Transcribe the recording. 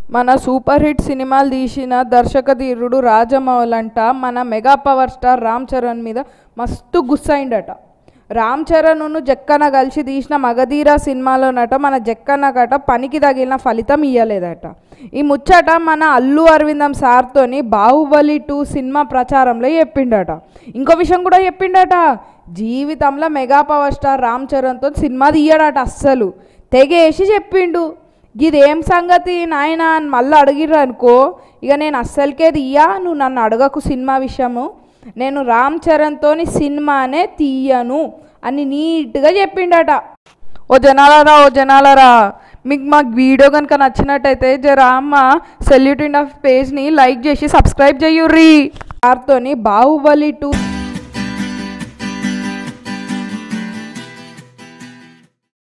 మన super hit సినిమాలు తీసిన దర్శక ధీరుడు రాజమౌళంట మన mega power star Ram Charan మీద మస్తు గుస్సైండట రామ్ చరణ్ను జక్కన కలిసి తీసిన మగధీర సినిమాలోనట మన జక్కన్న గట పనికి తగిలిన ఫలితం ఇయ్యలేదట ఈ ముచ్చట మన అల్లు అరవిందం సార్తోని బాహుబలి టూ సినిమా ప్రచారంలో చెప్పిండట ఇంకో విషయం కూడా చెప్పిండట జీవితంలో మెగా పవర్ స్టార్ రామ్ చరణ్తో సినిమా తీయడట అస్సలు తెగేసి చెప్పిండు ఇదేం సంగతి నాయన అని మళ్ళీ అడిగిర్రు అనుకో ఇక నేను అస్సలకే తీయా నువ్వు నన్ను అడగకు సినిమా విషయము నేను రామ్ చరణ్తోని సినిమానే తీయను అని నీట్గా చెప్పిండట ఓ జనాలరా ఓ జనాలరా మీకు మాకు వీడియో కనుక నచ్చినట్టయితే జర అమ్మ సెల్యూట్ ఇండ్ ఆఫ్ పేజ్ని లైక్ చేసి సబ్స్క్రైబ్ చేయుర్రి వారితోని బాహుబలి టూ